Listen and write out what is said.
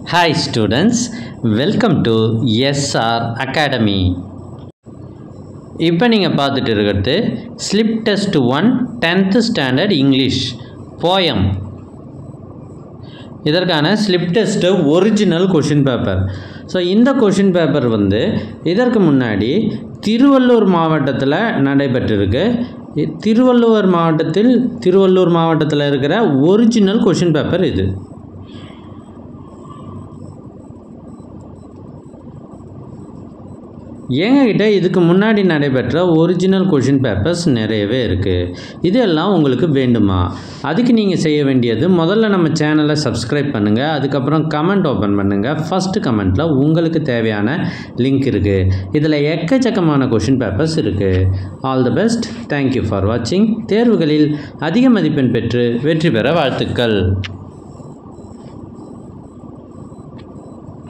hi students welcome to S R academy இப்போ நீங்கள் பார்த்துட்டு இருக்கிறது slip test one tenth standard English poem இதற்கான slip test original question paper so இந்த question paper வந்து இதற்கு முன்னாடி திருவள்ளூர் மாவட்டத்தில் நடைபெற்றிருக்கு இ- திருவள்ளுவர் மாவட்டத்தில் திருவள்ளூர் மாவட்டத்தில் இருக்கிற ஒரிஜினல் கொஷின் பேப்பர் இது எங்ககிட்ட இதுக்கு முன்னாடி நடைபெற்ற ஒரிஜினல் கொஷின் பேப்பர்ஸ் நிறையவே இருக்குது இதெல்லாம் உங்களுக்கு வேண்டுமா அதுக்கு நீங்கள் செய்ய வேண்டியது முதல்ல நம்ம சேனலை சப்ஸ்கிரைப் பண்ணுங்கள் அதுக்கப்புறம் கமெண்ட் ஓப்பன் பண்ணுங்கள் ஃபஸ்ட்டு கமெண்ட்டில் உங்களுக்கு தேவையான லிங்க் இருக்குது இதில் எக்கச்சக்கமான கொஷின் பேப்பர்ஸ் இருக்குது all the best thank you for வாட்சிங் தேர்வுகளில் அதிக மதிப்பெண் பெற்று வெற்றி பெற வாழ்த்துக்கள்